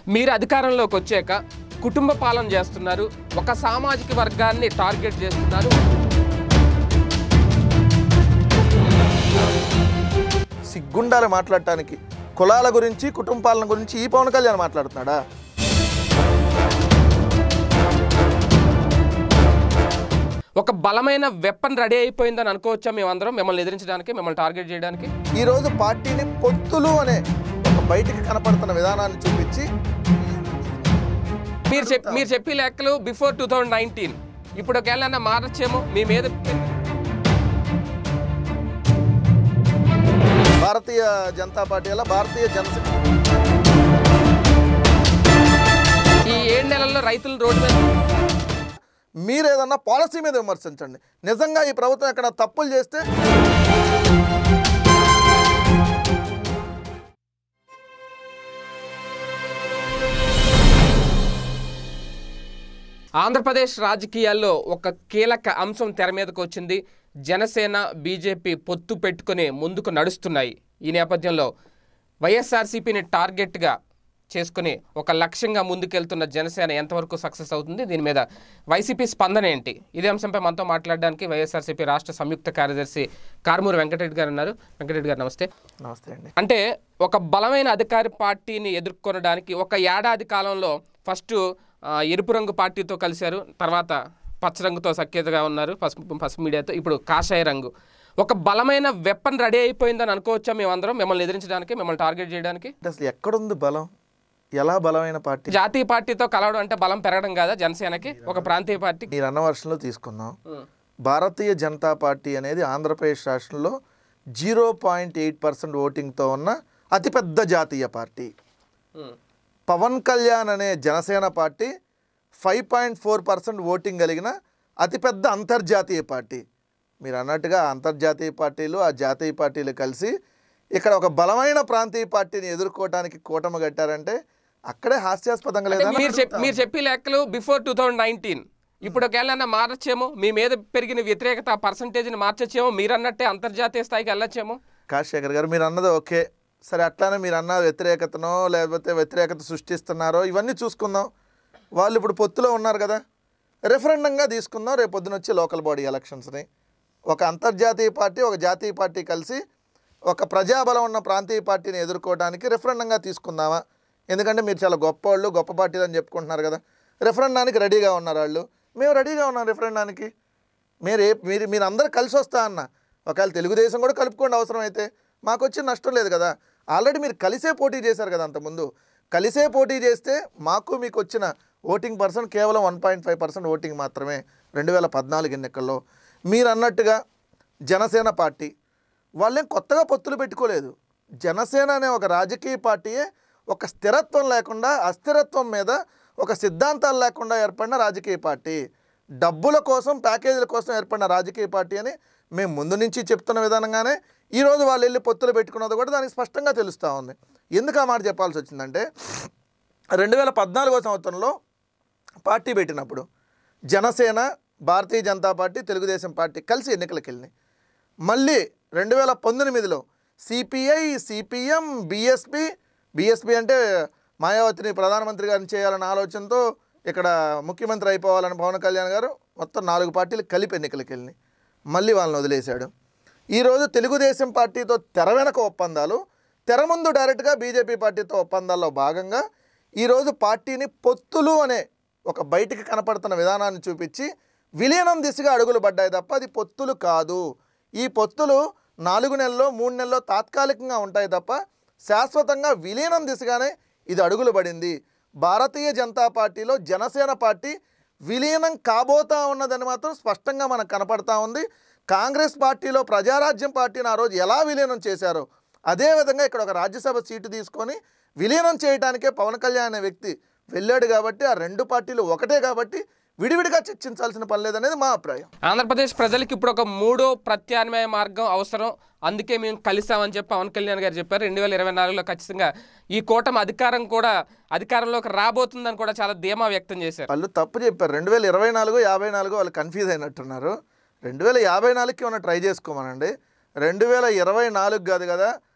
మీరు అధికారంలోకి వచ్చాక కుటుంబ పాలన చేస్తున్నారు ఒక సామాజిక వర్గాన్ని టార్గెట్ చేస్తున్నారు సిగ్గుండాలి మాట్లాడటానికి కులాల గురించి కుటుంబ పాలన గురించి ఈ పవన్ కళ్యాణ్ మాట్లాడుతున్నాడా ఒక బలమైన వెపన్ రెడీ అయిపోయిందని అనుకోవచ్చా మేమందరం మిమ్మల్ని ఎదిరించడానికి మిమ్మల్ని టార్గెట్ చేయడానికి ఈ రోజు పార్టీని పొత్తులు అనే ఒక బయటికి కనపడుతున్న విధానాన్ని చూపించి మీరు చెప్ మీరు చెప్పి లెక్కలు బిఫోర్ టూ థౌజండ్ నైన్టీన్ ఇప్పుడు ఒకవేళ మారచ్చేమో మీ మీద భారతీయ జనతా పార్టీ వల్ల భారతీయ జనసేన ఈ ఏడు నెలల్లో రైతులు రోడ్డు మీద మీరు ఏదన్నా పాలసీ మీద విమర్శించండి నిజంగా ఈ ప్రభుత్వం ఎక్కడ తప్పులు చేస్తే ఆంధ్రప్రదేశ్ రాజకీయాల్లో ఒక కీలక అంశం తెర మీదకు వచ్చింది జనసేన బీజేపీ పొత్తు పెట్టుకుని ముందుకు నడుస్తున్నాయి ఈ నేపథ్యంలో వైఎస్ఆర్సీపీని టార్గెట్గా చేసుకుని ఒక లక్ష్యంగా ముందుకెళ్తున్న జనసేన ఎంతవరకు సక్సెస్ అవుతుంది దీని మీద వైసీపీ స్పందన ఏంటి ఇదే అంశంపై మనతో మాట్లాడడానికి వైఎస్ఆర్సీపీ రాష్ట్ర సంయుక్త కార్యదర్శి కారుమూరు వెంకటరెడ్డి గారు ఉన్నారు వెంకటరెడ్డి గారు నమస్తే నమస్తే అండి అంటే ఒక బలమైన అధికార పార్టీని ఎదుర్కొనడానికి ఒక ఏడాది కాలంలో ఫస్ట్ ఆ, ఎరుపు రంగు పార్టీతో కలిశారు తర్వాత పచ్చ రంగుతో సఖ్యతగా ఉన్నారు పసుపు పసుపు మీడియాతో ఇప్పుడు కాషాయ రంగు ఒక బలమైన వెపన్ రెడీ అయిపోయిందని అనుకోవచ్చా మేమందరం మిమ్మల్ని ఎదిరించడానికి మిమ్మల్ని టార్గెట్ చేయడానికి అంటే అసలు ఎక్కడుంది బలం ఎలా బలమైన పార్టీ జాతీయ పార్టీతో కలవడం అంటే బలం పెరగడం కాదా జనసేనకి ఒక ప్రాంతీయ పార్టీ మీరు అన్న వర్షంలో తీసుకుందాం భారతీయ జనతా పార్టీ అనేది ఆంధ్రప్రదేశ్ రాష్ట్రంలో జీరో పాయింట్ ఎయిట్ పర్సెంట్ ఓటింగ్తో ఉన్న అతిపెద్ద జాతీయ పార్టీ పవన్ కళ్యాణ్ అనే Janasena party five point four percent voting కలిగిన అతిపెద్ద అంతర్జాతీయ పార్టీ మీరు అన్నట్టుగా అంతర్జాతీయ పార్టీలు ఆ జాతీయ పార్టీలు కలిసి ఇక్కడ ఒక బలమైన ప్రాంతీయ పార్టీని ఎదుర్కోవడానికి కూటమి కట్టారంటే అక్కడే హాస్యాస్పదంగా లేదా మీరు చెప్ మీరు చెప్పి లెక్కలు బిఫోర్ టూ థౌజండ్ నైన్టీన్ ఇప్పుడు ఒకవేళ మారచ్చేమో మీ మీద పెరిగిన వ్యతిరేకత పర్సంటేజ్ని మార్చచ్చేమో మీరు అన్నట్టే అంతర్జాతీయ స్థాయికి వెళ్ళొచ్చేమో కాశేఖర్ గారు మీరు అన్నది ఓకే సరే అట్లానే మీరు అన్న వ్యతిరేకతనో లేకపోతే వ్యతిరేకత సృష్టిస్తున్నారో ఇవన్నీ చూసుకుందాం వాళ్ళు ఇప్పుడు పొత్తులో ఉన్నారు కదా రెఫరెండంగా తీసుకుందాం రేపు పొద్దున వచ్చి లోకల్ బాడీ ఎలక్షన్స్ని ఒక అంతర్జాతీయ పార్టీ ఒక జాతీయ పార్టీ కలిసి ఒక ప్రజాబలం ఉన్న ప్రాంతీయ పార్టీని ఎదుర్కోవడానికి రెఫరెండంగా తీసుకుందామా ఎందుకంటే మీరు చాలా గొప్ప వాళ్ళు గొప్ప పార్టీలు అని చెప్పుకుంటున్నారు కదా రెఫరెండానికి రెడీగా ఉన్నారు వాళ్ళు మేము రెడీగా ఉన్నాం రెఫరెండానికి మీరు ఏ మీరు మీరు అందరు కలిసి వస్తా అన్న ఒకవేళ తెలుగుదేశం కూడా కలుపుకోండి అవసరం అయితే మాకు వచ్చి నష్టం లేదు కదా ఆల్రెడీ మీరు కలిసే పోటీ చేశారు కదా అంతకుముందు కలిసే పోటీ చేస్తే మాకు మీకు వచ్చిన ఓటింగ్ పర్సెంట్ కేవలం one point five percent voting మాత్రమే రెండు వేల పద్నాలుగు ఎన్నికల్లో మీరు అన్నట్టుగా జనసేన పార్టీ వాళ్ళేం కొత్తగా పొత్తులు పెట్టుకోలేదు జనసేన అనే ఒక రాజకీయ పార్టీయే ఒక స్థిరత్వం లేకుండా అస్థిరత్వం మీద ఒక సిద్ధాంతాలు లేకుండా ఏర్పడిన రాజకీయ పార్టీ డబ్బుల కోసం ప్యాకేజీల కోసం ఏర్పడిన రాజకీయ పార్టీ అని మేము ముందు నుంచి చెప్తున్న విధానంగానే ఈరోజు వాళ్ళు వెళ్ళి పొత్తులు పెట్టుకున్నది కూడా దానికి స్పష్టంగా తెలుస్తూ ఉంది ఎందుకు ఆ మాట చెప్పాల్సి వచ్చిందంటే రెండు వేల పద్నాలుగో సంవత్సరంలో పార్టీ పెట్టినప్పుడు జనసేన భారతీయ జనతా పార్టీ తెలుగుదేశం పార్టీ కలిసి ఎన్నికలకు వెళ్ళినాయి మళ్ళీ రెండు వేల పంతొమ్మిదిలో సిపిఐ సిపిఎం బిఎస్పి బిఎస్పి అంటే మాయావతిని ప్రధానమంత్రి గారిని చేయాలన్న ఆలోచనతో ఇక్కడ ముఖ్యమంత్రి అయిపోవాలని పవన్ కళ్యాణ్ గారు మొత్తం నాలుగు పార్టీలు కలిపి ఎన్నికలకు వెళ్ళినాయి మళ్ళీ వాళ్ళని వదిలేశాడు ఈరోజు తెలుగుదేశం పార్టీతో తెర వెనక ఒప్పందాలు తెర ముందు డైరెక్ట్గా బీజేపీ పార్టీతో ఒప్పందాల్లో భాగంగా ఈరోజు పార్టీని పొత్తులు అనే ఒక బయటికి కనపడుతున్న విధానాన్ని చూపించి విలీనం దిశగా అడుగులు పడ్డాయి తప్ప అది పొత్తులు కాదు ఈ పొత్తులు నాలుగు నెలల్లో మూడు నెలల్లో తాత్కాలికంగా ఉంటాయి తప్ప శాశ్వతంగా విలీనం దిశగానే ఇది అడుగులు పడింది భారతీయ జనతా పార్టీలో జనసేన పార్టీ విలీనం కాబోతా ఉన్నదని మాత్రం స్పష్టంగా మనకు కనపడతా ఉంది కాంగ్రెస్ పార్టీలో ప్రజారాజ్యం పార్టీని ఆ రోజు ఎలా విలీనం చేశారో అదేవిధంగా ఇక్కడ ఒక రాజ్యసభ సీటు తీసుకొని విలీనం చేయడానికే పవన్ కళ్యాణ్ అనే వ్యక్తి వెళ్ళాడు కాబట్టి ఆ రెండు పార్టీలు ఒకటే కాబట్టి విడివిడిగా చర్చించాల్సిన పని లేదనేది మా అభిప్రాయం ఆంధ్రప్రదేశ్ ప్రజలకు ఇప్పుడు ఒక మూడో ప్రత్యామ్నాయ మార్గం అవసరం అందుకే మేము కలిసామని చెప్పి పవన్ కళ్యాణ్ గారు చెప్పారు రెండు వేల ఇరవై నాలుగులో ఖచ్చితంగా ఈ కూటమి అధికారం కూడా అధికారంలోకి రాబోతుందని కూడా చాలా ధీమా వ్యక్తం చేశారు వాళ్ళు తప్పు చెప్పారు రెండు వేల ఇరవై నాలుగు యాభై నాలుగు వాళ్ళు కన్ఫ్యూజ్ అయినట్టున్నారు రెండు వేల యాభై నాలుగుకి ఏమైనా ట్రై చేసుకోమనండి రెండు వేల ఇరవై నాలుగు కాదు కదా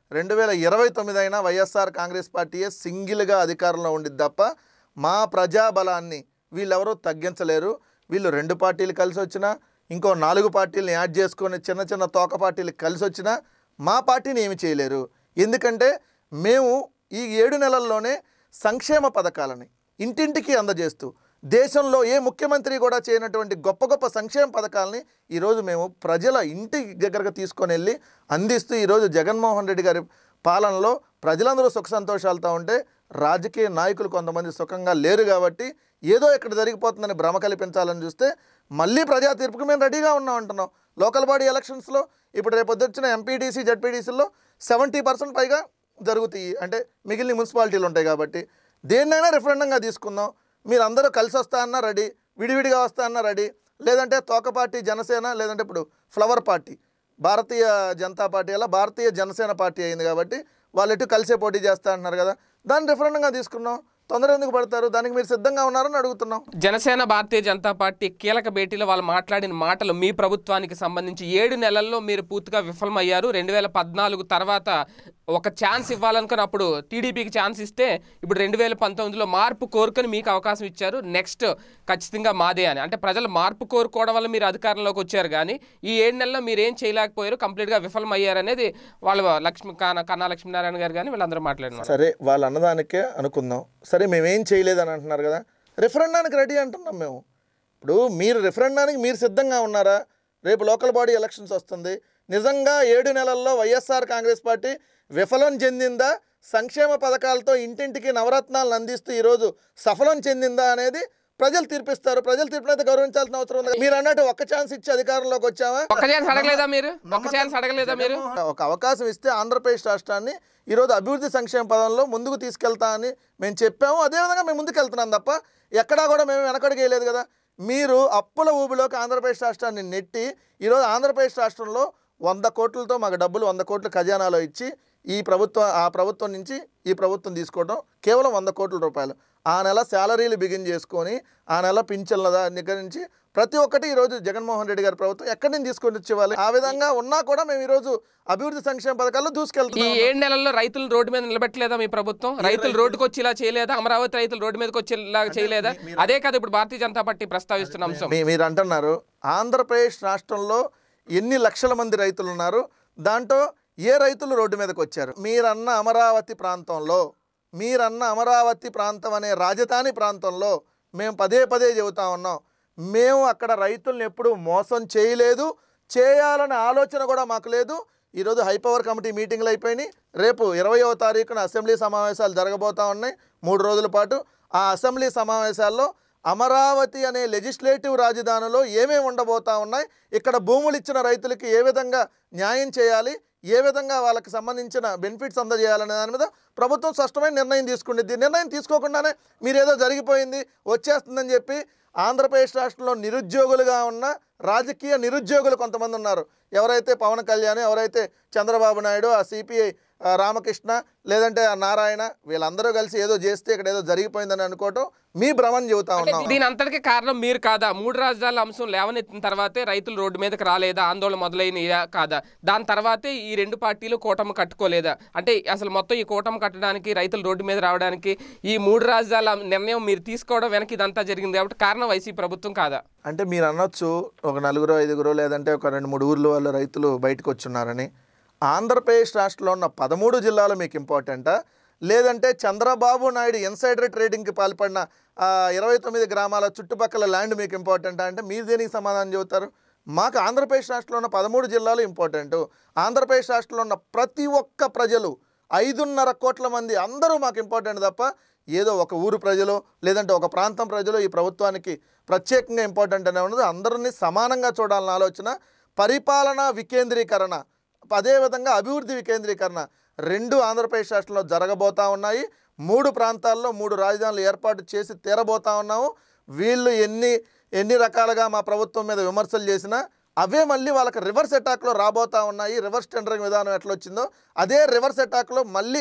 రెండు వేల ఇరవై తొమ్మిది అయినా వైఎస్ఆర్ కాంగ్రెస్ పార్టీయే సింగిల్గా అధికారంలో ఉండిద్ది తప్ప మా ప్రజాబలాన్ని వీళ్ళెవరూ తగ్గించలేరు వీళ్ళు రెండు పార్టీలు కలిసి వచ్చినా ఇంకో నాలుగు పార్టీలను యాడ్ చేసుకొని చిన్న చిన్న తోక పార్టీలు కలిసి వచ్చినా మా పార్టీని ఏమి చేయలేరు ఎందుకంటే మేము ఈ ఏడు నెలల్లోనే సంక్షేమ పథకాలని ఇంటింటికి అందజేస్తూ దేశంలో ఏ ముఖ్యమంత్రి కూడా చేయనటువంటి గొప్ప గొప్ప సంక్షేమ పథకాలని ఈరోజు మేము ప్రజల ఇంటి దగ్గరకు తీసుకొని వెళ్ళి అందిస్తూ ఈరోజు జగన్మోహన్ రెడ్డి గారి పాలనలో ప్రజలందరూ సుఖ సంతోషాలతో ఉంటే రాజకీయ నాయకులు కొంతమంది సుఖంగా లేరు కాబట్టి ఏదో ఇక్కడ జరిగిపోతుందని భ్రమ కల్పించాలని చూస్తే మళ్ళీ ప్రజా తీర్పుకి మేము రెడీగా ఉన్నాం అంటున్నాం లోకల్ బాడీ ఎలక్షన్స్లో ఇప్పుడు రేపు వచ్చిన ఎంపీటీసీ జడ్పీటీసీల్లో సెవెంటీ పర్సెంట్ పైగా జరుగుతాయి అంటే మిగిలిన మున్సిపాలిటీలు ఉంటాయి కాబట్టి దేన్నైనా రిఫరెండంగా తీసుకుందాం మీరు అందరూ కలిసి వస్తా అన్నా రెడీ విడివిడిగా వస్తా అన్నా రెడీ లేదంటే తోక పార్టీ జనసేన లేదంటే ఇప్పుడు flower party Bharatiya Janata party అలా భారతీయ జనసేన పార్టీ అయింది కాబట్టి వాళ్ళు ఎటు కలిసే పోటీ చేస్తా అంటున్నారు కదా దాన్ని రిఫరెండంగా తీసుకున్నాం తొందర ఎందుకు పడతారు దానికి మీరు సిద్ధంగా ఉన్నారని అడుగుతున్నాం జనసేన భారతీయ జనతా పార్టీ కీలక భేటీలో వాళ్ళు మాట్లాడిన మాటలు మీ ప్రభుత్వానికి సంబంధించి ఏడు నెలల్లో మీరు పూర్తిగా విఫలమయ్యారు రెండు వేల పద్నాలుగు తర్వాత ఒక ఛాన్స్ ఇవ్వాలనుకుని అప్పుడు టీడీపీకి ఛాన్స్ ఇస్తే ఇప్పుడు రెండు వేల పంతొమ్మిదిలో మార్పు కోరుకొని మీకు అవకాశం ఇచ్చారు నెక్స్ట్ ఖచ్చితంగా మాదే అని అంటే ప్రజలు మార్పు కోరుకోవడం వల్ల మీరు అధికారంలోకి వచ్చారు కానీ ఈ ఏడు నెలల్లో మీరు ఏం చేయలేకపోయారు కంప్లీట్గా విఫలమయ్యారు అనేది వాళ్ళు లక్ష్మి కన్నా కన్నా లక్ష్మీనారాయణ గారు కానీ వీళ్ళందరూ మాట్లాడినారు సరే వాళ్ళు అన్నదానికే అనుకుందాం సరే మేమేం చేయలేదని అంటున్నారు కదా రిఫరెండానికి రెడీ అంటున్నాం మేము ఇప్పుడు మీరు రిఫరెండానికి మీరు సిద్ధంగా ఉన్నారా రేపు లోకల్ బాడీ ఎలక్షన్స్ వస్తుంది నిజంగా ఏడు నెలల్లో వైఎస్ఆర్ కాంగ్రెస్ పార్టీ విఫలం చెందిందా సంక్షేమ పథకాలతో ఇంటింటికి నవరత్నాలను అందిస్తూ ఈరోజు సఫలం చెందిందా అనేది ప్రజలు తీర్పిస్తారు ప్రజలు తీర్పునైతే గౌరవించాల్సిన అవసరం ఉంది మీరు అన్నట్టు ఒక్క ఛాన్స్ ఇచ్చి అధికారంలోకి వచ్చామా ఒక్క ఛాన్స్ అడగలేదా మీరు ఒక్క ఛాన్స్ అడగలేదా మీరు ఒక అవకాశం ఇస్తే ఆంధ్రప్రదేశ్ రాష్ట్రాన్ని ఈరోజు అభివృద్ధి సంక్షేమ పదంలో ముందుకు తీసుకెళ్తా అని మేము చెప్పాము అదేవిధంగా మేము ముందుకు వెళ్తున్నాం తప్ప ఎక్కడా కూడా మేము వెనకడుగు వేయలేదు కదా మీరు అప్పుల ఊబిలోకి ఆంధ్రప్రదేశ్ రాష్ట్రాన్ని నెట్టి ఈరోజు ఆంధ్రప్రదేశ్ రాష్ట్రంలో వంద కోట్లతో మాకు డబ్బులు వంద కోట్ల ఖజానాలో ఇచ్చి ఈ ప్రభుత్వం ఆ ప్రభుత్వం నుంచి ఈ ప్రభుత్వం తీసుకోవడం కేవలం వంద కోట్ల రూపాయలు ఆ నెల శాలరీలు బిగిన్ చేసుకొని ఆ నెల పింఛన్ల దా- దగ్గర నుంచి ప్రతి ఒక్కటి ఈరోజు జగన్మోహన్ రెడ్డి గారి ప్రభుత్వం ఎక్కడి నుంచి తీసుకొని వచ్చేవాళ్ళు ఆ విధంగా ఉన్నా కూడా మేము ఈరోజు అభివృద్ధి సంక్షేమ పథకాల్లో ఈ దూసుకెళ్తున్నాం ఏడు నెలల్లో రైతులు రోడ్డు మీద నిలబెట్టలేదా మీ ప్రభుత్వం రైతులు రోడ్డుకు వచ్చి ఇలా చేయలేదా అమరావతి రైతులు రోడ్డు మీదకి వచ్చేలా చేయలేదా అదే కదా ఇప్పుడు భారతీయ జనతా పార్టీ ప్రస్తావిస్తున్న అంశం మీ- మీరు అంటున్నారు ఆంధ్రప్రదేశ్ రాష్ట్రంలో ఎన్ని లక్షల మంది రైతులు ఉన్నారు దాంట్లో ఏ రైతులు రోడ్డు మీదకి వచ్చారు మీరన్న అమరావతి ప్రాంతంలో మీరన్న అమరావతి ప్రాంతం అనే రాజధాని ప్రాంతంలో మేము పదే పదే చెబుతా ఉన్నాం మేము అక్కడ రైతుల్ని ఎప్పుడు మోసం చేయలేదు చేయాలనే ఆలోచన కూడా మాకు లేదు ఈరోజు హైపవర్ కమిటీ మీటింగ్లు అయిపోయినాయి రేపు ఇరవయవ తారీఖున అసెంబ్లీ సమావేశాలు జరగబోతా ఉన్నాయి మూడు రోజుల పాటు ఆ అసెంబ్లీ సమావేశాల్లో అమరావతి అనే లెజిస్లేటివ్ రాజధానిలో ఏమేమి ఉండబోతా ఉన్నాయి ఇక్కడ భూములు ఇచ్చిన రైతులకి ఏ విధంగా న్యాయం చేయాలి ఏ విధంగా వాళ్ళకి సంబంధించిన బెనిఫిట్స్ అందజేయాలనే దాని మీద ప్రభుత్వం స్పష్టమైన నిర్ణయం తీసుకుంటుంది నిర్ణయం తీసుకోకుండానే మీరు ఏదో జరిగిపోయింది వచ్చేస్తుందని చెప్పి ఆంధ్రప్రదేశ్ రాష్ట్రంలో నిరుద్యోగులుగా ఉన్న రాజకీయ నిరుద్యోగులు కొంతమంది ఉన్నారు ఎవరైతే పవన్ కళ్యాణ్ ఎవరైతే చంద్రబాబు నాయుడు ఆ సిపిఐ రామకృష్ణ లేదంటే ఆ నారాయణ వీళ్ళందరూ కలిసి ఏదో చేస్తే ఇక్కడ ఏదో జరిగిపోయిందని అనుకోవటం మీ భ్రమని చెబుతా అంటే ఉన్నాం దీని అంతటికి కారణం మీరు కాదా మూడు రాజధానుల అంశం లేవనెత్తిన తర్వాతే రైతులు రోడ్డు మీదకి రాలేదా ఆందోళన మొదలైన కాదా దాని తర్వాతే ఈ రెండు పార్టీలు కూటమి కట్టుకోలేదా అంటే అసలు మొత్తం ఈ కూటమి కట్టడానికి రైతులు రోడ్డు మీద రావడానికి ఈ మూడు రాజధానుల నిర్ణయం మీరు తీసుకోవడం వెనక ఇదంతా జరిగింది కాబట్టి కారణం వైసీపీ ప్రభుత్వం కాదా అంటే మీరు అనొచ్చు ఒక నలుగురు ఐదుగురు లేదంటే ఒక రెండు మూడు ఊర్ల వాళ్ళ రైతులు బయటకు వచ్చున్నారని ఆంధ్రప్రదేశ్ రాష్ట్రంలో ఉన్న పదమూడు జిల్లాలు మీకు ఇంపార్టెంటా లేదంటే చంద్రబాబు నాయుడు ఇన్సైడర్ ట్రేడింగ్కి పాల్పడిన ఆ, ఇరవై తొమ్మిది గ్రామాల చుట్టుపక్కల ల్యాండ్ మీకు ఇంపార్టెంటా అంటే మీరు దేనికి సమాధానం చెబుతారు మాకు ఆంధ్రప్రదేశ్ రాష్ట్రంలో ఉన్న పదమూడు జిల్లాలు ఇంపార్టెంట్ ఆంధ్రప్రదేశ్ రాష్ట్రంలో ఉన్న ప్రతి ఒక్క ప్రజలు ఐదున్నర కోట్ల మంది అందరూ మాకు ఇంపార్టెంట్ తప్ప ఏదో ఒక ఊరు ప్రజలు లేదంటే ఒక ప్రాంతం ప్రజలు ఈ ప్రభుత్వానికి ప్రత్యేకంగా ఇంపార్టెంట్ అనే ఉన్నది అందరినీ సమానంగా చూడాలన్న ఆలోచన పరిపాలనా వికేంద్రీకరణ అదేవిధంగా అభివృద్ధి వికేంద్రీకరణ రెండు ఆంధ్రప్రదేశ్ రాష్ట్రంలో జరగబోతా ఉన్నాయి మూడు ప్రాంతాల్లో మూడు రాజధానులు ఏర్పాటు చేసి తీరబోతా ఉన్నాము వీళ్ళు ఎన్ని ఎన్ని రకాలుగా మా ప్రభుత్వం మీద విమర్శలు చేసినా అవే మళ్ళీ వాళ్ళకి రివర్స్ అటాక్లో రాబోతా ఉన్నాయి రివర్స్ టెండరింగ్ విధానం ఎట్లా వచ్చిందో అదే రివర్స్ అటాక్లో మళ్ళీ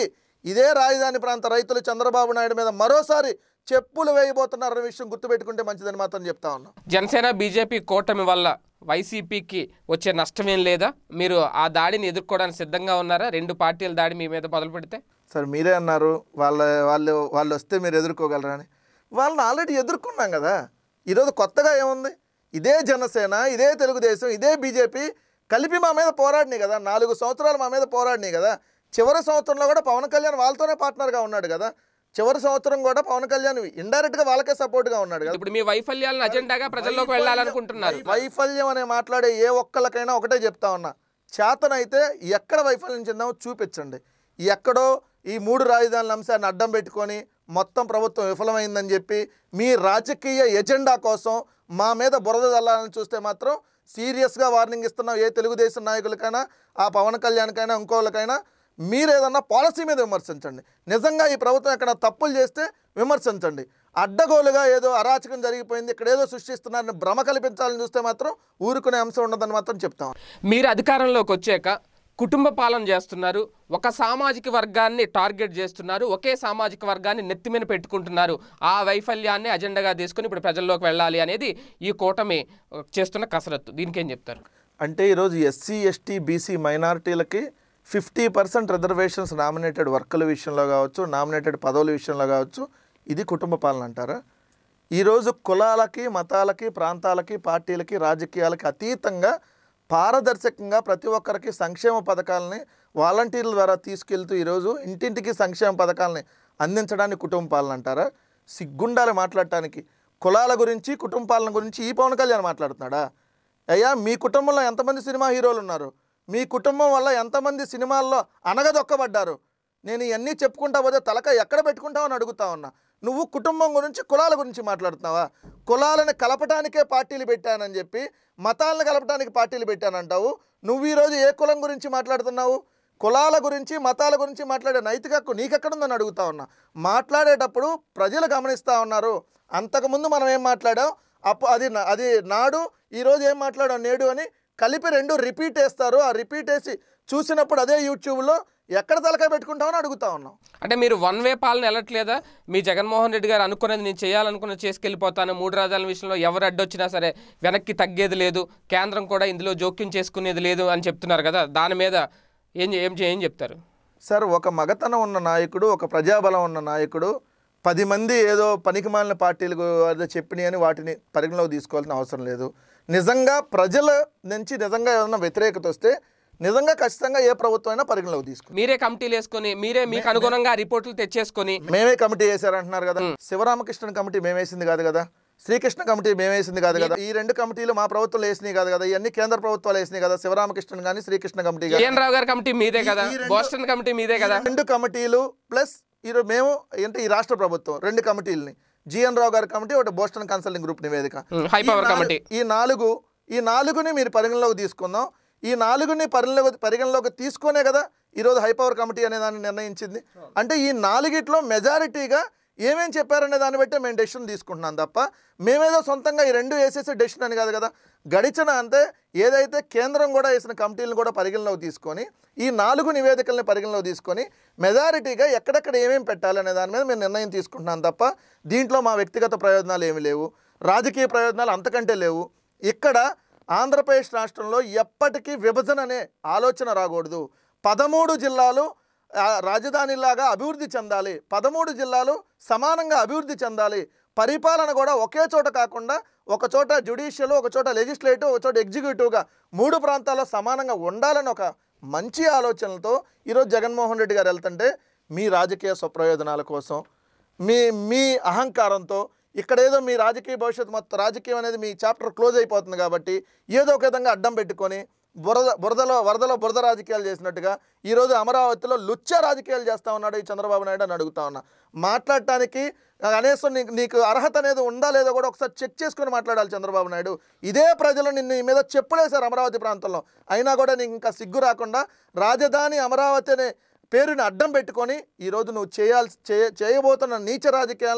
ఇదే రాజధాని ప్రాంత రైతులు చంద్రబాబు నాయుడు మీద మరోసారి చెప్పులు వేయబోతున్నారన్న విషయం గుర్తుపెట్టుకుంటే మంచిదని మాత్రం చెప్తా ఉన్నా జనసేన బీజేపీ కూటమి వల్ల వైసీపీకి వచ్చే నష్టమేం లేదా మీరు ఆ దాడిని ఎదుర్కోవడానికి సిద్ధంగా ఉన్నారా రెండు పార్టీల దాడి మీ మీద మొదలు పెడితే సార్ మీరే అన్నారు వాళ్ళ వాళ్ళు వాళ్ళు వస్తే మీరు ఎదుర్కోగలరా అని వాళ్ళని ఆల్రెడీ ఎదుర్కొన్నాం కదా ఈరోజు కొత్తగా ఏముంది ఇదే జనసేన ఇదే తెలుగుదేశం ఇదే బీజేపీ కలిపి మా మీద పోరాడినాయి కదా నాలుగు సంవత్సరాలు మా మీద పోరాడినాయి కదా చివరి సంవత్సరంలో కూడా పవన్ కళ్యాణ్ వాళ్ళతోనే పార్ట్నర్గా ఉన్నాడు కదా చివరి సంవత్సరం కూడా పవన్ కళ్యాణ్ ఇండైరెక్ట్గా వాళ్ళకే సపోర్ట్గా ఉన్నాడు కదా ఇప్పుడు మీ వైఫల్యాలను అజెండాగా ప్రజల్లోకి వెళ్ళాలనుకుంటున్నారు వైఫల్యం అనే మాట్లాడే ఏ ఒక్కళ్ళకైనా ఒకటే చెప్తా ఉన్నా చేతనైతే ఎక్కడ వైఫల్యం చెందామో చూపించండి ఎక్కడో ఈ మూడు రాజధానుల అంశాన్ని అడ్డం పెట్టుకొని మొత్తం ప్రభుత్వం విఫలమైందని చెప్పి మీ రాజకీయ ఎజెండా కోసం మా మీద బురద చల్లాలని చూస్తే మాత్రం సీరియస్గా వార్నింగ్ ఇస్తున్నాం ఏ తెలుగుదేశం నాయకులకైనా ఆ పవన్ కళ్యాణ్కైనా ఇంకోళ్ళకైనా మీరు ఏదన్నా పాలసీ మీద విమర్శించండి నిజంగా ఈ ప్రభుత్వం ఎక్కడ తప్పులు చేస్తే విమర్శించండి అడ్డగోలుగా ఏదో అరాచకం జరిగిపోయింది ఇక్కడ ఏదో సృష్టిస్తున్నారని భ్రమ కల్పించాలని చూస్తే మాత్రం ఊరుకునే అంశం ఉండదని మాత్రం చెప్తాం మీరు అధికారంలోకి వచ్చాక కుటుంబ పాలన చేస్తున్నారు ఒక సామాజిక వర్గాన్ని టార్గెట్ చేస్తున్నారు ఒకే సామాజిక వర్గాన్ని నెత్తిమీద పెట్టుకుంటున్నారు ఆ వైఫల్యాన్ని అజెండాగా తీసుకుని ఇప్పుడు ప్రజల్లోకి వెళ్ళాలి అనేది ఈ కూటమి ఆ, చేస్తున్న కసరత్తు దీనికి ఏం చెప్తారు అంటే ఈరోజు ఎస్సీ ఎస్టీ బీసీ మైనారిటీలకి ఫిఫ్టీ పర్సెంట్ రిజర్వేషన్స్ నామినేటెడ్ వర్కుల విషయంలో కావచ్చు నామినేటెడ్ పదవుల విషయంలో కావచ్చు ఇది కుటుంబ పాలన అంటారా ఈరోజు కులాలకి మతాలకి ప్రాంతాలకి పార్టీలకి రాజకీయాలకి అతీతంగా పారదర్శకంగా ప్రతి ఒక్కరికి సంక్షేమ పథకాలని వాలంటీర్ల ద్వారా తీసుకెళ్తూ ఈరోజు ఇంటింటికి సంక్షేమ పథకాలని అందించడానికి కుటుంబ పాలన అంటారా సిగ్గుండాలి మాట్లాడటానికి కులాల గురించి కుటుంబ పాలన గురించి ఈ పవన్ కళ్యాణ్ మాట్లాడుతున్నాడా అయ్యా మీ కుటుంబంలో ఎంతమంది సినిమా హీరోలు ఉన్నారు మీ కుటుంబం వల్ల ఎంతమంది సినిమాల్లో అనగదొక్కబడ్డారు నేను ఇవన్నీ చెప్పుకుంటా పోతే తలక ఎక్కడ పెట్టుకుంటావు అని అడుగుతా ఉన్నా నువ్వు కుటుంబం గురించి కులాల గురించి మాట్లాడుతున్నావా కులాలను కలపటానికే పార్టీలు పెట్టానని చెప్పి మతాలను కలపటానికి పార్టీలు పెట్టానంటావు నువ్వు ఈరోజు ఏ కులం గురించి మాట్లాడుతున్నావు కులాల గురించి మతాల గురించి మాట్లాడే నైతిక హక్కు నీకెక్కడుందని అడుగుతా ఉన్నా మాట్లాడేటప్పుడు ప్రజలు గమనిస్తూ ఉన్నారు అంతకుముందు మనం ఏం మాట్లాడాం అప్పు అది నా- అది నాడు ఈరోజు ఏం మాట్లాడాం నేడు అని కలిపి రెండు రిపీట్ వేస్తారు ఆ రిపీట్ వేసి చూసినప్పుడు అదే యూట్యూబ్లో ఎక్కడ తలకాయ పెట్టుకుంటామని అడుగుతా ఉన్నాం అంటే మీరు వన్ వే పాలన వెళ్ళట్లేదా మీ జగన్మోహన్ రెడ్డి గారు అనుకున్నది నేను చేయాలనుకున్నది చేసుకెళ్ళిపోతాను మూడు రాజాల విషయంలో ఎవరు అడ్డొచ్చినా సరే వెనక్కి తగ్గేది లేదు కేంద్రం కూడా ఇందులో జోక్యం చేసుకునేది లేదు అని చెప్తున్నారు కదా దాని మీద ఏం ఏం ఏం చెప్తారు సార్ ఒక మగతనం ఉన్న నాయకుడు ఒక ప్రజాబలం ఉన్న నాయకుడు పది మంది ఏదో పనికిమాలిన పార్టీలకు ఏదో చెప్పినాయి అని వాటిని పరిగణలోకి తీసుకోవాల్సిన అవసరం లేదు నిజంగా ప్రజల నుంచి నిజంగా ఏదైనా వ్యతిరేకత వస్తే నిజంగా ఖచ్చితంగా ఏ ప్రభుత్వం అయినా పరిగణలోకి తీసుకుంది మీరే కమిటీలు వేసుకొని మీరే మీకు అనుగుణంగా రిపోర్టులు తెచ్చేసుకొని మేమే కమిటీ వేశారంటున్నారు కదా శివరామకృష్ణ కమిటీ మేమేసింది కాదు కదా శ్రీకృష్ణ కమిటీ మేమేసింది కాదు కదా ఈ రెండు కమిటీలు మా ప్రభుత్వం వేసినాయి కాదు కదా ఇవన్నీ కేంద్ర ప్రభుత్వాలు వేసినాయి కదా శివరామకృష్ణ కానీ శ్రీకృష్ణ కమిటీ కానీ కేఎన్ రావు గారి కమిటీ మీదే కదా ఈ రెండు- బోస్టన్ కమిటీ మీదే కదా రెండు కమిటీలు ప్లస్ ఈరోజు మేము అంటే ఈ రాష్ట్ర ప్రభుత్వం రెండు కమిటీలని జిఎన్ రావు గారి కమిటీ ఒకటి బోస్టన్ కన్సల్టింగ్ గ్రూప్ నివేదిక ఉమ్, హై పవర్ ఈ నాలుగు- కమిటీ. ఈ నాలుగు ఈ నాలుగుని మీరు పరిగణలోకి తీసుకుందాం ఈ నాలుగుని పరిగణలోకి పరిగణలోకి తీసుకునే కదా ఈరోజు హై పవర్ కమిటీ అనే దాన్ని నిర్ణయించింది అంటే ఈ నాలుగిట్లో మెజారిటీగా ఏమేం చెప్పారనే దాన్ని బట్టే మేము డెసిషన్ తీసుకుంటున్నాం తప్ప మేమేదో సొంతంగా ఈ రెండు వేసేసే డెసిషన్ అని కాదు కదా గడిచిన అంతే ఏదైతే కేంద్రం కూడా వేసిన కమిటీలను కూడా పరిగణలోకి తీసుకొని ఈ నాలుగు నివేదికల్ని పరిగణలోకి తీసుకొని మెజారిటీగా ఎక్కడెక్కడ ఏమేం పెట్టాలనే దాని మీద మేము నిర్ణయం తీసుకుంటున్నాం తప్ప దీంట్లో మా వ్యక్తిగత ప్రయోజనాలు ఏమీ లేవు రాజకీయ ప్రయోజనాలు అంతకంటే లేవు ఇక్కడ ఆంధ్రప్రదేశ్ రాష్ట్రంలో ఎప్పటికీ విభజన అనే ఆలోచన రాకూడదు పదమూడు జిల్లాలు ఆ, రాజధానిలాగా అభివృద్ధి చెందాలి పదమూడు జిల్లాలు సమానంగా అభివృద్ధి చెందాలి పరిపాలన కూడా ఒకే చోట కాకుండా ఒక చోట జ్యుడిషియల్ ఒక చోట లెజిస్లేటివ్ ఒక చోట ఎగ్జిక్యూటివ్గా మూడు ప్రాంతాల్లో సమానంగా ఉండాలని ఒక మంచి ఆలోచనలతో ఈరోజు జగన్మోహన్ రెడ్డి గారు వెళ్తుంటే మీ రాజకీయ స్వప్రయోజనాల కోసం మీ మీ అహంకారంతో ఇక్కడ ఏదో మీ రాజకీయ భవిష్యత్తు మొత్తం రాజకీయం అనేది మీ చాప్టర్ క్లోజ్ అయిపోతుంది కాబట్టి ఏదో ఒక విధంగా అడ్డం పెట్టుకొని బురద బురదలో వరదలో బురద రాజకీయాలు చేసినట్టుగా ఈరోజు అమరావతిలో లుచ్చ రాజకీయాలు చేస్తా ఉన్నాడు ఈ చంద్రబాబు నాయుడు అని అడుగుతా ఉన్నా మాట్లాడటానికి కనీసం నీకు నీకు అర్హత అనేది ఉందా లేదో కూడా ఒకసారి చెక్ చేసుకొని మాట్లాడాలి చంద్రబాబు నాయుడు ఇదే ప్రజలు నిన్ను నీ మీద చెప్పులేశారు అమరావతి ప్రాంతంలో అయినా కూడా నీకు ఇంకా సిగ్గు రాకుండా రాజధాని అమరావతి అనే పేరుని అడ్డం పెట్టుకొని ఈరోజు నువ్వు చేయాల్సి చేయ చేయబోతున్న నీచ రాజకీయాల్ని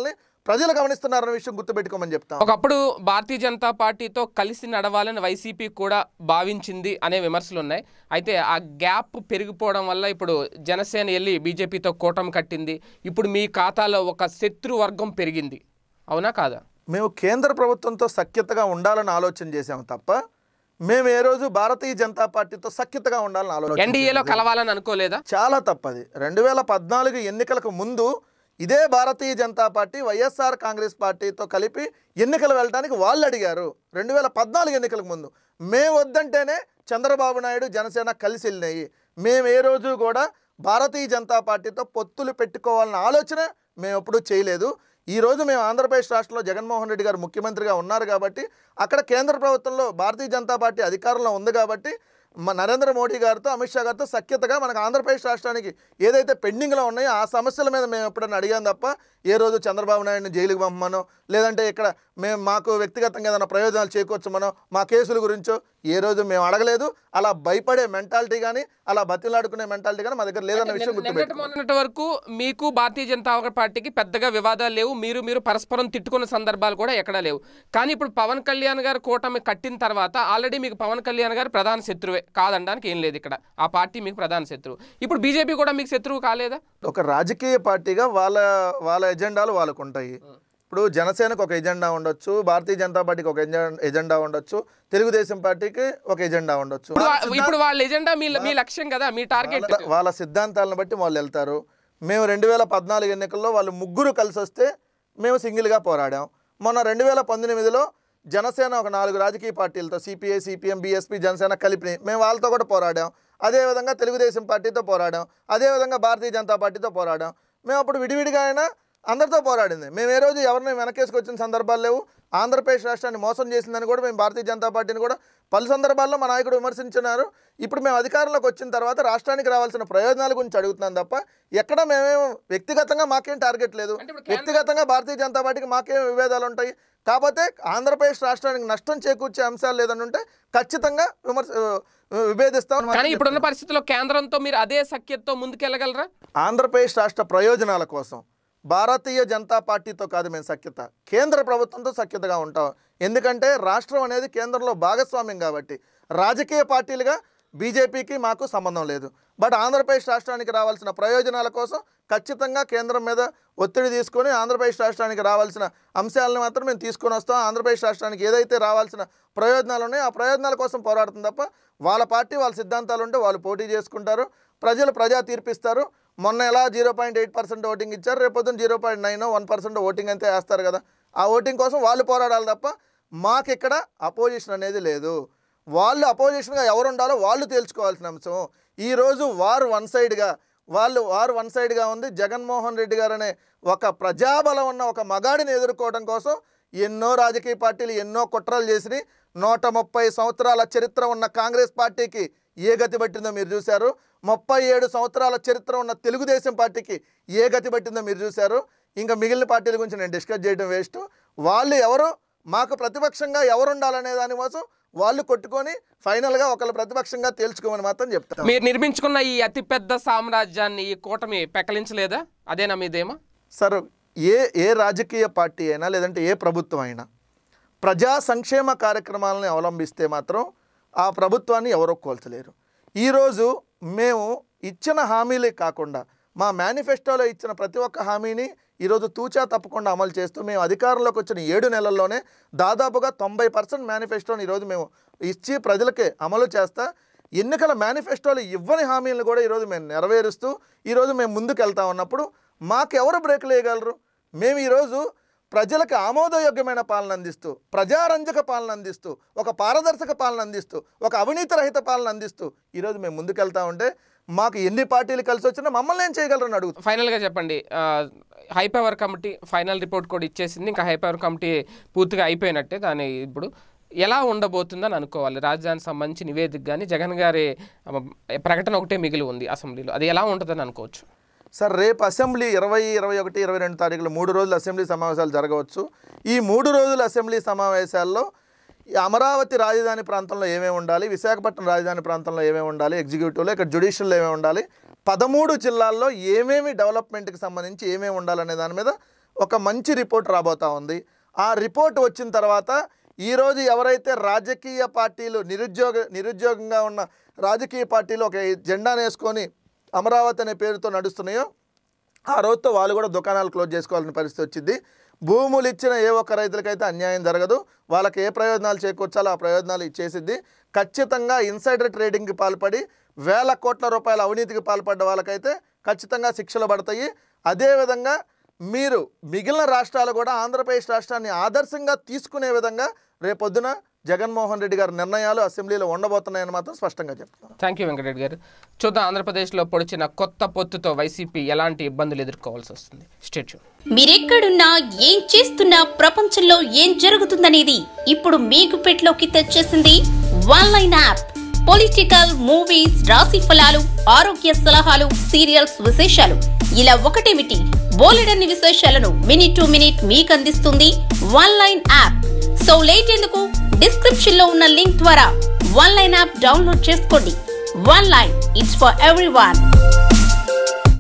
ప్రజలు గమనిస్తున్నారన్న విషయం గుర్తుపెట్టుకోమని చెప్తాం ఒకప్పుడు భారతీయ జనతా పార్టీతో కలిసి నడవాలని వైసీపీ కూడా భావించింది అనే విమర్శలు ఉన్నాయి అయితే ఆ గ్యాప్ పెరిగిపోవడం వల్ల ఇప్పుడు జనసేన వెళ్ళి బీజేపీతో కూటమి కట్టింది ఇప్పుడు మీ ఖాతాలో ఒక శత్రు వర్గం పెరిగింది అవునా కాదా మేము కేంద్ర ప్రభుత్వంతో సఖ్యతగా ఉండాలని ఆలోచన చేసాము తప్ప మేము ఏ రోజు భారతీయ జనతా పార్టీతో సఖ్యతగా ఉండాలని ఆలోచన ఎన్డీఏలో కలవాలని అనుకోలేదా చాలా తప్పది రెండు వేల పద్నాలుగు ఎన్నికలకు ముందు ఇదే భారతీయ జనతా పార్టీ వైఎస్ఆర్ కాంగ్రెస్ పార్టీతో కలిపి ఎన్నికలు వెళ్ళడానికి వాళ్ళు అడిగారు రెండు వేల పద్నాలుగు ఎన్నికలకు ముందు మేము వద్దంటేనే చంద్రబాబు నాయుడు జనసేన కలిసి వెళ్ళినాయి మేము ఏ రోజు కూడా భారతీయ జనతా పార్టీతో పొత్తులు పెట్టుకోవాలన్న ఆలోచన మేము ఎప్పుడూ చేయలేదు ఈ రోజు మేము ఆంధ్రప్రదేశ్ రాష్ట్రంలో జగన్మోహన్ రెడ్డి గారు ముఖ్యమంత్రిగా ఉన్నారు కాబట్టి అక్కడ కేంద్ర ప్రభుత్వంలో భారతీయ జనతా పార్టీ అధికారంలో ఉంది కాబట్టి మ నరేంద్ర మోడీ గారితో అమిత్ షా గారితో సఖ్యతగా మనకు ఆంధ్రప్రదేశ్ రాష్ట్రానికి ఏదైతే పెండింగ్లో ఉన్నాయో ఆ సమస్యల మీద మేము ఎప్పుడైనా అడిగాం తప్ప ఏ రోజు చంద్రబాబు నాయుడిని జైలుకి పంపమనో లేదంటే ఇక్కడ మేము మాకు వ్యక్తిగతంగా ఏదైనా ప్రయోజనాలు చేకూర్చమనో మా కేసుల గురించో ఏ రోజు మేము అడగలేదు అలా భయపడే మెంటాలిటీ కానీ అలా బతిలాడుకునే మెంటాలిటీ కానీ మా దగ్గర లేదన్న విషయం నిన్నటి గుర్తుపెట్టుకో మొన్నటి వరకు మీకు భారతీయ జనతా పార్టీకి పెద్దగా వివాదాలు లేవు మీరు మీరు పరస్పరం తిట్టుకున్న సందర్భాలు కూడా ఎక్కడా లేవు కానీ ఇప్పుడు పవన్ కళ్యాణ్ గారు కూటమి కట్టిన తర్వాత ఆల్రెడీ మీకు పవన్ కళ్యాణ్ గారు ప్రధాన శత్రువే కాదనడానికి ఏం లేదు ఇక్కడ ఆ పార్టీ మీకు ప్రధాన శత్రువు ఇప్పుడు బీజేపీ కూడా మీకు శత్రువు కాలేదా ఒక రాజకీయ పార్టీగా వాళ్ళ వాళ్ళ ఎజెండాలు వాళ్ళకు ఉంటాయి ఇప్పుడు జనసేనకు ఒక ఎజెండా ఉండొచ్చు భారతీయ జనతా పార్టీకి ఒక ఎజెండా ఎజెండా ఉండొచ్చు తెలుగుదేశం పార్టీకి ఒక ఎజెండా ఉండొచ్చు ఇప్పుడు వా- ఇప్పుడు వాళ్ళ ఎజెండా మీ మీ లక్ష్యం కదా మీ టార్గెట్ వాళ్ళ- వాళ్ళ సిద్ధాంతాలను బట్టి వాళ్ళు వెళ్తారు మేము రెండు వేల పద్నాలుగు ఎన్నికల్లో వాళ్ళు ముగ్గురు కలిసి వస్తే మేము సింగిల్గా పోరాడాం మొన్న రెండు వేల పంతొమ్మిదిలో జనసేన ఒక నాలుగు రాజకీయ పార్టీలతో సిపిఐ సిపిఎం బీఎస్పీ జనసేన కలిపి మేము వాళ్ళతో కూడా పోరాడాం అదేవిధంగా తెలుగుదేశం పార్టీతో పోరాడాం అదేవిధంగా భారతీయ జనతా పార్టీతో పోరాడాం మేము అప్పుడు విడివిడిగా అయినా అందరితో పోరాడింది మేము ఏ రోజు ఎవరిని వెనకేసుకొచ్చిన సందర్భాలు లేవు ఆంధ్రప్రదేశ్ రాష్ట్రాన్ని మోసం చేసిందని కూడా మేము భారతీయ జనతా పార్టీని కూడా పలు సందర్భాల్లో మా నాయకుడు విమర్శించున్నారు ఇప్పుడు మేము అధికారంలోకి వచ్చిన తర్వాత రాష్ట్రానికి రావాల్సిన ప్రయోజనాల గురించి అడుగుతున్నాం తప్ప ఎక్కడ మేమేం వ్యక్తిగతంగా మాకేం టార్గెట్ లేదు అంటే ఇప్పుడు వ్యక్తిగతంగా భారతీయ జనతా పార్టీకి మాకేం విభేదాలు ఉంటాయి కాకపోతే ఆంధ్రప్రదేశ్ రాష్ట్రానికి నష్టం చేకూర్చే అంశాలు లేదని ఉంటే ఖచ్చితంగా విమర్శ విభేదిస్తాం కానీ ఇప్పుడున్న పరిస్థితుల్లో కేంద్రంతో మీరు అదే సఖ్యతతో ముందుకెళ్ళగలరా ఆంధ్రప్రదేశ్ రాష్ట్ర ప్రయోజనాల కోసం భారతీయ జనతా పార్టీతో కాదు మేము సఖ్యత కేంద్ర ప్రభుత్వంతో సఖ్యతగా ఉంటాం ఎందుకంటే రాష్ట్రం అనేది కేంద్రంలో భాగస్వామ్యం కాబట్టి రాజకీయ పార్టీలుగా బీజేపీకి మాకు సంబంధం లేదు బట్ ఆంధ్రప్రదేశ్ రాష్ట్రానికి రావాల్సిన ప్రయోజనాల కోసం ఖచ్చితంగా కేంద్రం మీద ఒత్తిడి తీసుకొని ఆంధ్రప్రదేశ్ రాష్ట్రానికి రావాల్సిన అంశాలను మాత్రం మేము తీసుకొని వస్తాం ఆంధ్రప్రదేశ్ రాష్ట్రానికి ఏదైతే రావాల్సిన ప్రయోజనాలు ఉన్నాయో ఆ ప్రయోజనాల కోసం పోరాడుతుంది తప్ప వాళ్ళ పార్టీ వాళ్ళ సిద్ధాంతాలు ఉంటే వాళ్ళు పోటీ చేసుకుంటారు ప్రజలు ప్రజా తీర్పిస్తారు మొన్న ఎలా zero point eight percent voting ఇచ్చారు రేపొద్దున zero point nine one percent voting అంతే వేస్తారు కదా ఆ ఓటింగ్ కోసం వాళ్ళు పోరాడాలి తప్ప మాకు ఇక్కడ అపోజిషన్ అనేది లేదు వాళ్ళు అపోజిషన్గా ఎవరు ఉండాలో వాళ్ళు తేల్చుకోవాల్సిన అంశం ఈరోజు వారు వన్ సైడ్గా వాళ్ళు వారు వన్ సైడ్గా ఉంది జగన్మోహన్ రెడ్డి గారు అనే ఒక ప్రజాబలం ఉన్న ఒక మగాడిని ఎదుర్కోవడం కోసం ఎన్నో రాజకీయ పార్టీలు ఎన్నో కుట్రలు చేసినాయి నూట ముప్పై సంవత్సరాల చరిత్ర ఉన్న కాంగ్రెస్ పార్టీకి ఏ గతి పట్టిందో మీరు చూశారు ముప్పై ఏడు సంవత్సరాల చరిత్ర ఉన్న తెలుగుదేశం పార్టీకి ఏ గతి పట్టిందో మీరు చూశారు ఇంకా మిగిలిన పార్టీల గురించి నేను డిస్కస్ చేయడం వేస్ట్ వాళ్ళు ఎవరు మాకు ప్రతిపక్షంగా ఎవరు ఉండాలనే దానికోసం వాళ్ళు కొట్టుకొని ఫైనల్గా ఒకళ్ళు ప్రతిపక్షంగా తేల్చుకోమని మాత్రం చెప్తాను మీరు నిర్మించుకున్న ఈ అతిపెద్ద సామ్రాజ్యాన్ని ఈ కూటమి పెకలించలేదా అదేనా మీదేమా సార్ ఏ ఏ రాజకీయ పార్టీ అయినా లేదంటే ఏ ప్రభుత్వం అయినా ప్రజా సంక్షేమ కార్యక్రమాలను అవలంబిస్తే మాత్రం ఆ ప్రభుత్వాన్ని ఎవరో కోల్చలేరు ఈరోజు మేము ఇచ్చిన హామీలే కాకుండా మా మేనిఫెస్టోలో ఇచ్చిన ప్రతి ఒక్క హామీని ఈరోజు తూచా తప్పకుండా అమలు చేస్తూ మేము అధికారంలోకి వచ్చిన ఏడు నెలల్లోనే దాదాపుగా తొంభై పర్సెంట్ మేనిఫెస్టోని ఈరోజు మేము ఇచ్చి ప్రజలకే అమలు చేస్తా ఎన్నికల మేనిఫెస్టోలు ఇవ్వని హామీలను కూడా ఈరోజు మేము నెరవేరుస్తూ ఈరోజు మేము ముందుకు వెళ్తా ఉన్నప్పుడు మాకెవరు బ్రేక్ వేయగలరు మేము ఈరోజు ప్రజలకు ఆమోదయోగ్యమైన పాలన అందిస్తూ ప్రజారంజక పాలన అందిస్తూ ఒక పారదర్శక పాలన అందిస్తూ ఒక అవినీతి రహిత పాలన అందిస్తూ ఈరోజు మేము ముందుకెళ్తా ఉంటే మాకు ఎన్ని పార్టీలు కలిసి వచ్చినా మమ్మల్ని ఏం చేయగలరని అడుగుతాం ఫైనల్గా చెప్పండి ఆ, high power committee final report కూడా ఇచ్చేసింది ఇంకా హై పవర్ కమిటీ పూర్తిగా అయిపోయినట్టే దాని ఇప్పుడు ఎలా ఉండబోతుందని అనుకోవాలి రాజధానికి సంబంధించి నివేదిక కానీ జగన్ గారి ఆ, ప్రకటన ఒకటే మిగిలి ఉంది అసెంబ్లీలో అది ఎలా ఉంటుందని అనుకోవచ్చు సార్ రేపు అసెంబ్లీ ఇరవై ఇరవై ఒకటి ఇరవై రెండు తారీఖులు మూడు రోజులు అసెంబ్లీ సమావేశాలు జరగవచ్చు ఈ మూడు రోజుల అసెంబ్లీ సమావేశాల్లో ఈ అమరావతి రాజధాని ప్రాంతంలో ఏమేమి ఉండాలి విశాఖపట్నం రాజధాని ప్రాంతంలో ఏమేమి ఉండాలి ఎగ్జిక్యూటివ్లో ఇక్కడ జ్యుడిషియల్లో ఏమేమి ఉండాలి పదమూడు జిల్లాల్లో ఏమేమి డెవలప్మెంట్కి సంబంధించి ఏమేమి ఉండాలనే దాని మీద ఒక మంచి రిపోర్ట్ రాబోతా ఉంది ఆ రిపోర్ట్ వచ్చిన తర్వాత ఈరోజు ఎవరైతే రాజకీయ పార్టీలు నిరుద్యోగ నిరుద్యోగంగా ఉన్న రాజకీయ పార్టీలు ఒక జెండాను వేసుకొని అమరావతి అనే పేరుతో నడుస్తున్నాయో ఆ రోజుతో వాళ్ళు కూడా దుకాణాలు క్లోజ్ చేసుకోవాలని పరిస్థితి వచ్చింది భూములు ఇచ్చిన ఏ ఒక్క రైతులకైతే అన్యాయం జరగదు వాళ్ళకి ఏ ప్రయోజనాలు చేకూర్చాలో ఆ ప్రయోజనాలు ఇచ్చేసిద్ది ఖచ్చితంగా ఇన్సైడర్ ట్రేడింగ్కి పాల్పడి వేల కోట్ల రూపాయల అవినీతికి పాల్పడ్డ వాళ్ళకైతే ఖచ్చితంగా శిక్షలు పడతాయి అదేవిధంగా మీరు మిగిలిన రాష్ట్రాలు కూడా ఆంధ్రప్రదేశ్ రాష్ట్రాన్ని ఆదర్శంగా తీసుకునే విధంగా రేపొద్దున జగన్మోహన్ రెడ్డి గారి నిర్ణయాలు అసెంబ్లీలో ఉండబోతున్నాయని మాత్రం స్పష్టంగా చెప్తున్నాను థ్యాంక్ యూ వెంకటరెడ్డి గారు చూద్దాం ఆంధ్రప్రదేశ్లో పొడిచిన కొత్త పొత్తుతో వైసీపీ ఎలాంటి ఇబ్బందులు ఎదుర్కోవాల్సి వస్తుంది స్టేట్యూ మీరెక్కడున్నా ఏం చేస్తున్నా ప్రపంచంలో ఏం జరుగుతుందనేది ఇప్పుడు మీకు పెట్లోకి తెచ్చేసింది one line app political movies రాశి ఫలాలు ఆరోగ్య సలహాలు సీరియల్స్ విశేషాలు ఇలా ఒకటేమిటి బోలెడన్ని విశేషాలను మినిట్ టు మినిట్ మీకు అందిస్తుంది one line app so late ఎందుకు డిస్క్రిప్షన్ లో ఉన్న లింక్ ద్వారా వన్ లైన్ యాప్ డౌన్లోడ్ చేసుకోండి one line it's for every